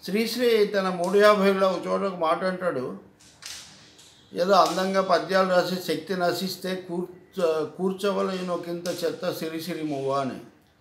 శ్రీశ్రీ తన మూడు యాభైలో ఒక చోట ఒక మాట అంటాడు ఏదో అందంగా పద్యాలు రాసి శక్తి నశిస్తే కూర్చ కూర్చోవలైనొకింత చెత్త సిరిసిరి మువ్వ అని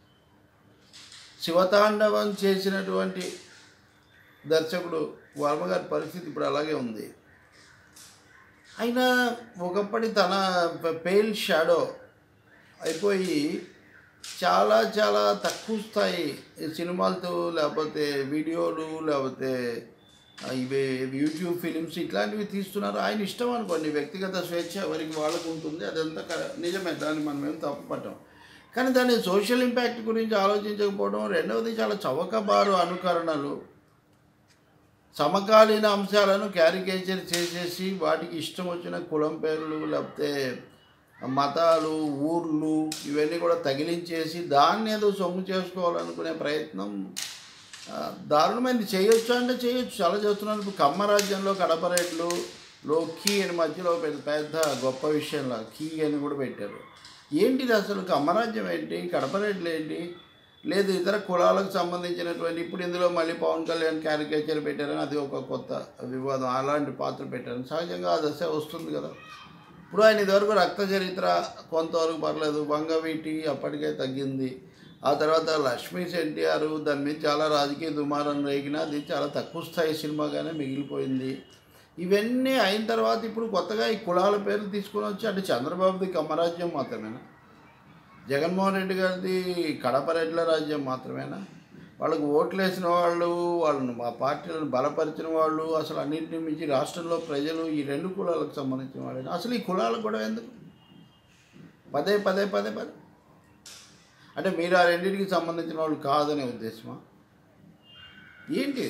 శివతాండవం చేసినటువంటి దర్శకుడు వర్మగారి పరిస్థితి ఇప్పుడు అలాగే ఉంది అయినా ఒకప్పటి తన పేల్ షాడో అయిపోయి చాలా చాలా తక్కువ స్థాయి సినిమాలతో లేకపోతే వీడియోలు లేకపోతే ఆ, ఇవి యూట్యూబ్ ఫిలిమ్స్ ఇట్లాంటివి తీస్తున్నారు ఆయన ఇష్టం అనుకోండి వ్యక్తిగత స్వేచ్ఛ ఎవరికి వాళ్ళకు ఉంటుంది అదంతా కర- నిజమే దాన్ని మనం ఏం తప్పుపట్టాం కానీ దాని సోషల్ ఇంపాక్ట్ గురించి ఆలోచించకపోవడం రెండవది చాలా చవకబారు అనుకరణలు సమకాలీన అంశాలను క్యారికేచర్ చేసేసి వాటికి ఇష్టం వచ్చిన కులం పేర్లు లేకపోతే మతాలు ఊర్లు ఇవన్నీ కూడా తగిలించేసి దాన్ని ఏదో సొమ్ము చేసుకోవాలనుకునే ప్రయత్నం ఆ, దారుణమైనది చేయొచ్చు అంటే చేయొచ్చు చాలా చేస్తున్నాను ఇప్పుడు కమ్మ రాజ్యంలో కడప రేట్లు లో కీ అని మధ్యలో పెద్ద పెద్ద గొప్ప విషయంలో కీ అని కూడా పెట్టారు ఏంటిది అసలు కమ్మరాజ్యం ఏంటి కడప రేట్లు ఏంటి లేదు ఇతర కులాలకు సంబంధించినటువంటి ఇప్పుడు ఇందులో మళ్ళీ పవన్ కళ్యాణ్ క్యారికేచర్ పెట్టారని అది ఒక కొత్త వివాదం అలాంటి పాత్ర పెట్టారని సహజంగా ఆ దశ వస్తుంది కదా ఇప్పుడు ఆయన ఇదివరకు రక్త చరిత్ర కొంతవరకు పర్లేదు వంగవీటి అప్పటికే తగ్గింది ఆ తర్వాత లక్ష్మీ ఎన్టీఆర్ దాని మీద చాలా రాజకీయ దుమారం రేగిన అది చాలా తక్కువ స్థాయి సినిమాగానే మిగిలిపోయింది ఇవన్నీ అయిన తర్వాత ఇప్పుడు కొత్తగా ఈ కులాల పేర్లు తీసుకొని వచ్చి అంటే చంద్రబాబుది కమ్మరాజ్యం మాత్రమేనా జగన్మోహన్ రెడ్డి గారిది కడప రెడ్ల రాజ్యం మాత్రమేనా వాళ్ళకు ఓట్లు వేసిన వాళ్ళు వాళ్ళను మా పార్టీలను బలపరిచిన వాళ్ళు అసలు అన్నింటిని మించి రాష్ట్రంలో ప్రజలు ఈ రెండు కులాలకు సంబంధించిన వాళ్ళు అసలు ఈ కులాలకు కూడా ఎందుకు పదే పదే పదే పదే అంటే మీరు ఆ రెండింటికి సంబంధించిన వాళ్ళు కాదనే ఉద్దేశమా ఏంటి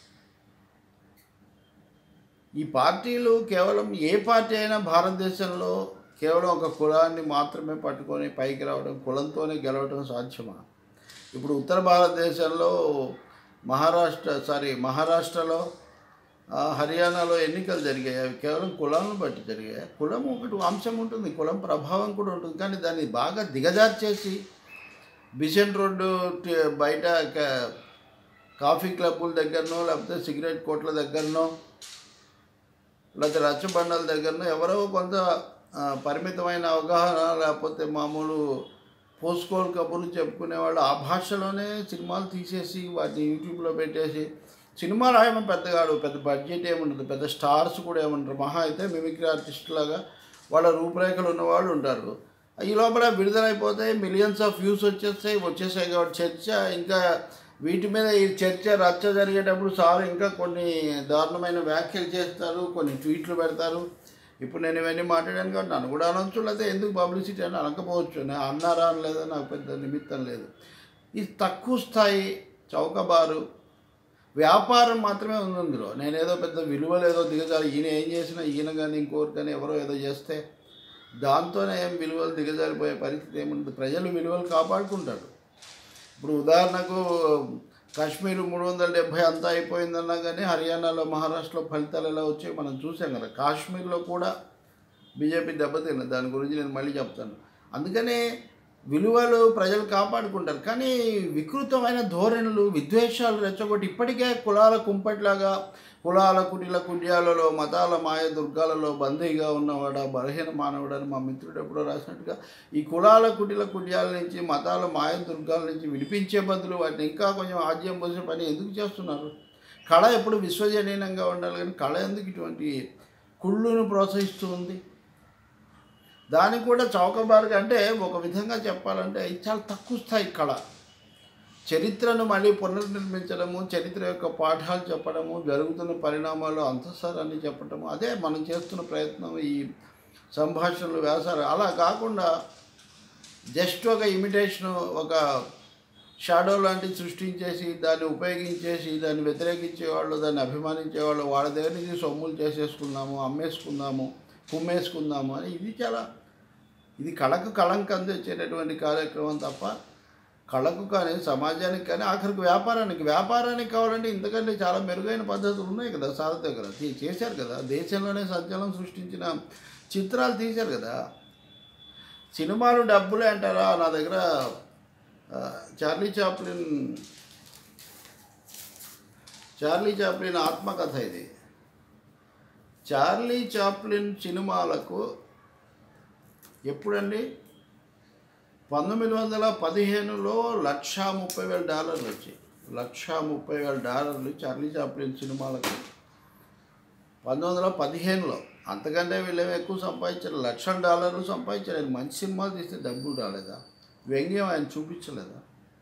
ఈ పార్టీలు కేవలం ఏ పార్టీ అయినా భారతదేశంలో కేవలం ఒక కులాన్ని మాత్రమే పట్టుకొని పైకి రావడం కులంతోనే గెలవడం సాధ్యమా ఇప్పుడు ఉత్తర భారతదేశంలో మహారాష్ట్ర సారీ మహారాష్ట్రలో ఆ, హర్యానాలో ఎన్నికలు జరిగాయి అవి కేవలం కులాలను బట్టి జరిగాయి కులం ఒకటి అంశం ఉంటుంది కులం ప్రభావం కూడా ఉంటుంది కానీ దాన్ని బాగా దిగజార్చేసి బిజెన్ రోడ్డు టి- బయట క- కాఫీ క్లబ్బుల దగ్గరనో లేకపోతే సిగరెట్ కోట్ల దగ్గరనో లేకపోతే రచ్చబండల దగ్గరనో ఎవరో కొంత ఆ, పరిమితమైన అవగాహన లేకపోతే మామూలు పోస్కోల్ కబుర్లు చెప్పుకునే వాళ్ళు ఆ భాషలోనే సినిమాలు తీసేసి వాటిని యూట్యూబ్లో పెట్టేసి సినిమాలు ఏమో పెద్దగాడు పెద్ద బడ్జెట్ ఏముండదు పెద్ద స్టార్స్ కూడా ఏముంటారు మహా అయితే మిమిక్రీ ఆర్టిస్ట్ లాగా వాళ్ళ రూపురేఖలు ఉన్న వాళ్ళు ఉంటారు ఈ లోపల విడుదలైపోతే మిలియన్స్ ఆఫ్ వ్యూస్ వచ్చేస్తాయి వచ్చేసాయి కాబట్టి చర్చ ఇంకా వీటి మీద ఈ చర్చ రచ్చ జరిగేటప్పుడు సార్ ఇంకా కొన్ని దారుణమైన వ్యాఖ్యలు చేస్తారు కొన్ని ట్వీట్లు పెడతారు ఇప్పుడు నేను ఇవన్నీ మాట్లాడాను కాబట్టి నన్ను కూడా అనొచ్చు లేదా ఎందుకు పబ్లిసిటీ అని అనకపోవచ్చు నేను అన్నారా అనలేదా నాకు పెద్ద నిమిత్తం లేదు ఇది తక్కువ స్థాయి చౌకబారు వ్యాపారం మాత్రమే ఉంది అందులో నేనేదో పెద్ద విలువలు ఏదో దిగజారి ఈయన ఏం చేసినా ఈయన కానీ ఇంకోరు కానీ ఎవరో ఏదో చేస్తే దాంతోనే ఏం విలువలు దిగజారిపోయే పరిస్థితి ఏముంటుంది ప్రజలు విలువలు కాపాడుకుంటారు ఇప్పుడు ఉదాహరణకు కాశ్మీర్ మూడు వందల డెబ్భై అంతా అయిపోయిందన్నా కానీ హర్యానాలో మహారాష్ట్రలో ఫలితాలు ఎలా వచ్చాయి మనం చూసాం కదా కాశ్మీర్లో కూడా బీజేపీ దెబ్బతిన్న దాని గురించి నేను మళ్ళీ చెప్తాను అందుకనే విలువలు ప్రజలు కాపాడుకుంటారు కానీ వికృతమైన ధోరణులు విద్వేషాలు రెచ్చగొట్టి ఇప్పటికే కులాల కుంపట్లాగా కులాల కుటిల కుడ్యాలలో మతాల మాయ దుర్గాలలో బందీగా ఉన్నవాడ బలహీన మానవుడు అని మా మిత్రుడు ఎప్పుడో రాసినట్టుగా ఈ కులాల కుటిల కుడ్యాల నుంచి మతాల మాయ దుర్గాల నుంచి విడిపించే బదులు వాటిని ఇంకా కొంచెం ఆజ్యం పోసే పని ఎందుకు చేస్తున్నారు కళ ఎప్పుడు విశ్వజనీయంగా ఉండాలి కానీ కళ ఎందుకు ఇటువంటి కుళ్ళును ప్రోత్సహిస్తూ ఉంది దానికి కూడా చౌకబారుగా అంటే ఒక విధంగా చెప్పాలంటే ఇది చాలా తక్కువ స్థాయి కళ చరిత్రను మళ్ళీ పునర్నిర్మించడము చరిత్ర యొక్క పాఠాలు చెప్పడము జరుగుతున్న పరిణామాలు అంతఃసారాన్ని చెప్పడము అదే మనం చేస్తున్న ప్రయత్నం ఈ సంభాషణలు వ్యాసాలు అలా కాకుండా జస్ట్ ఒక ఇమిటేషన్ ఒక షాడో లాంటిది సృష్టించేసి దాన్ని ఉపయోగించేసి దాన్ని వ్యతిరేకించేవాళ్ళు దాన్ని అభిమానించేవాళ్ళు వాళ్ళ దగ్గర నుంచి సొమ్ములు చేసేసుకుందాము అమ్మేసుకుందాము కుమ్మేసుకుందాము అని ఇది చాలా ఇది కళకు కళంకం తెచ్చేటటువంటి కార్యక్రమం తప్ప కళకు కానీ సమాజానికి కానీ ఆఖరికి వ్యాపారానికి వ్యాపారానికి కావాలంటే ఇంతకంటే చాలా మెరుగైన పద్ధతులు ఉన్నాయి కదా సార్ దగ్గర తీ- చేశారు కదా దేశంలోనే సంచలనం సృష్టించిన చిత్రాలు తీశారు కదా సినిమాలు డబ్బులే అంటారా నా దగ్గర ఆ, చార్లీ చాప్లిన్ చార్లీ చాప్లిన్ ఆత్మకథ ఇది చార్లీ చాప్లిన్ సినిమాలకు ఎప్పుడండి పంతొమ్మిది వందల పదిహేనులో లక్షా ముప్పై వేల డాలర్లు వచ్చాయి లక్షా ముప్పై వేల డాలర్లు చార్లీ చాప్లిన్ సినిమాలకు పంతొమ్మిది వందల పదిహేనులో అంతకంటే వీళ్ళేమో ఎక్కువ సంపాదించారు లక్షల డాలర్లు సంపాదించారు ఆయన మంచి సినిమాలు తీస్తే డబ్బులు రాలేదా వ్యంగ్యం ఆయన చూపించలేదా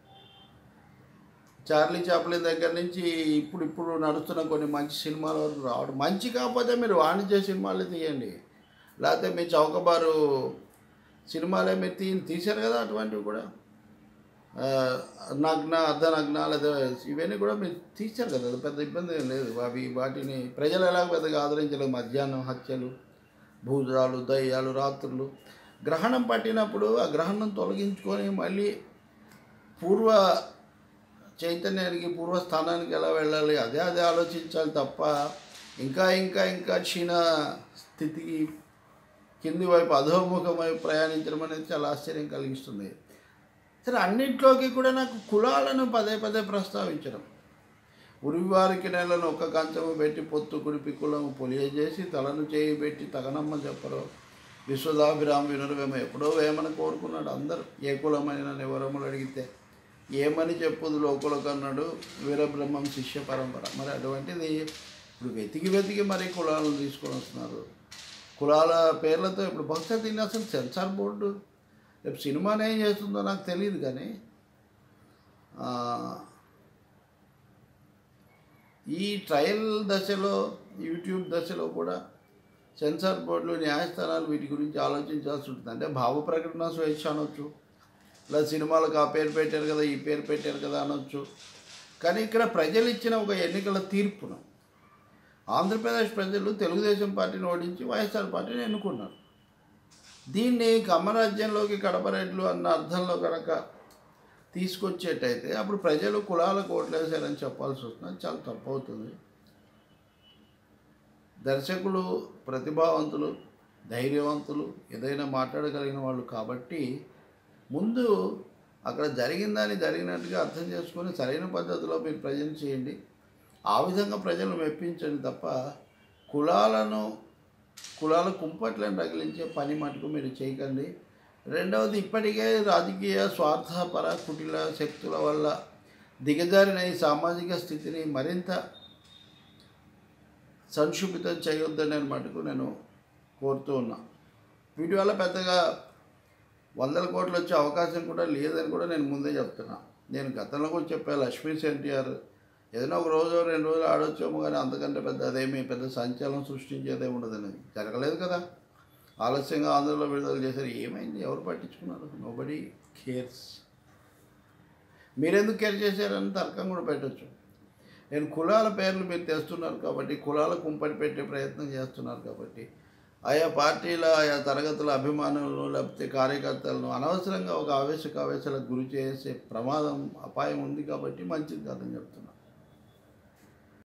చార్లీ చాప్లిన్ దగ్గర నుంచి ఇప్పుడు ఇప్పుడు నడుస్తున్న కొన్ని మంచి సినిమాల వరకు రావడం మంచి కాకపోతే మీరు వాణిజ్య సినిమాలే తీయండి లేకపోతే మీ చౌకబారు సినిమాలే మీరు తీ తీశారు కదా అటువంటివి కూడా ఆ, నగ్న అర్ధనగ్న లేదా ఇవన్నీ కూడా మీరు తీశారు కదా అది పెద్ద ఇబ్బంది ఏం లేదు అవి వాటిని ప్రజలు ఎలా పెద్దగా ఆదరించలేదు మధ్యాహ్నం హత్యలు భూజాలు దయ్యాలు రాత్రులు గ్రహణం పట్టినప్పుడు ఆ గ్రహణం తొలగించుకొని మళ్ళీ పూర్వ చైతన్యానికి పూర్వస్థానానికి ఎలా వెళ్ళాలి అదే అదే ఆలోచించాలి తప్ప ఇంకా ఇంకా ఇంకా క్షీణ స్థితికి కింది వైపు అధోముఖం వైపు ప్రయాణించడం అనేది చాలా ఆశ్చర్యం కలిగిస్తుంది సరే అన్నింటిలోకి కూడా నాకు కులాలను పదే పదే ప్రస్తావించడం ఉరివారికి నెలను ఒక్క కంచము పెట్టి పొత్తు కుడిపి కులము పొలియజేసి తలను చేయి పెట్టి తగనమ్మ చెప్పరు విశ్వదాభిరామ వినురవేమో ఎప్పుడో వేమని కోరుకున్నాడు అందరు ఏ కులమని నన్ను ఎవరములు అడిగితే ఏమని చెప్పుదు లోకులకు అన్నాడు వీరబ్రహ్మం శిష్య పరంపర మరి అటువంటిది ఇప్పుడు వెతికి వెతికి మరి కులాలను తీసుకొని వస్తున్నారు కులాల పేర్లతో ఇప్పుడు బహుశా దీన్ని అసలు సెన్సార్ బోర్డు రేపు సినిమాని ఏం చేస్తుందో నాకు తెలియదు కానీ ఆ, ఈ ట్రయల్ దశలో యూట్యూబ్ దశలో కూడా సెన్సార్ బోర్డులు న్యాయస్థానాలు వీటి గురించి ఆలోచించాల్సి ఉంటుంది అంటే భావ ప్రకటన స్వేచ్ఛ అనొచ్చు లేదా సినిమాలకు ఆ పేరు పెట్టారు కదా ఈ పేరు పెట్టారు కదా అనొచ్చు కానీ ఇక్కడ ప్రజలు ఇచ్చిన ఒక ఎన్నికల తీర్పును ఆంధ్రప్రదేశ్ ప్రజలు తెలుగుదేశం పార్టీని ఓడించి వైఎస్ఆర్ పార్టీని ఎన్నుకున్నారు దీన్ని కమ్మరాజ్యంలోకి కడపరెడ్లు అన్న అర్థంలో కనుక తీసుకొచ్చేటైతే అప్పుడు ప్రజలు కులాలకు ఓట్లేశారని చెప్పాల్సి వస్తుంది అది చాలా తప్పు అవుతుంది దర్శకులు ప్రతిభావంతులు ధైర్యవంతులు ఏదైనా మాట్లాడగలిగిన వాళ్ళు కాబట్టి ముందు అక్కడ జరిగిందని జరిగినట్టుగా అర్థం చేసుకొని సరైన పద్ధతిలో మీరు ప్రజెంట్ చేయండి ఆ విధంగా ప్రజలను మెప్పించండి తప్ప కులాలను కులాల కుంపట్లను రగిలించే పని మటుకు మీరు చేయకండి రెండవది ఇప్పటికే రాజకీయ స్వార్థపర కుటిల శక్తుల వల్ల దిగజారిన ఈ సామాజిక స్థితిని మరింత సంక్షుభితం చేయొద్దని మటుకు నేను కోరుతూ ఉన్నా వీటి వల్ల పెద్దగా వందల కోట్లు వచ్చే అవకాశం కూడా లేదని కూడా నేను ముందే చెప్తున్నా నేను గతంలో కూడా చెప్పాను లక్ష్మీ ఎన్టీఆర్ ఏదైనా ఒక రోజు రెండు రోజులు ఆడొచ్చేమో కానీ అంతకంటే పెద్ద అదేమీ పెద్ద సంచలనం సృష్టించేదే ఉండదని జరగలేదు కదా ఆలస్యంగా ఆంధ్రలో విడుదల చేశారు ఏమైంది ఎవరు పట్టించుకున్నారు నోబడి కేర్స్ మీరెందుకు కేర్ చేశారని తర్కం కూడా పెట్టచ్చు నేను కులాల పేర్లు మీరు తెస్తున్నారు కాబట్టి కులాల కుంపటి పెట్టే ప్రయత్నం చేస్తున్నారు కాబట్టి ఆయా పార్టీల ఆయా తరగతుల అభిమానులను లేకపోతే కార్యకర్తలను అనవసరంగా ఒక ఆవేశక ఆవేశాలకు గురి చేసే ప్రమాదం అపాయం ఉంది కాబట్టి మంచిది కాదని చెప్తున్నా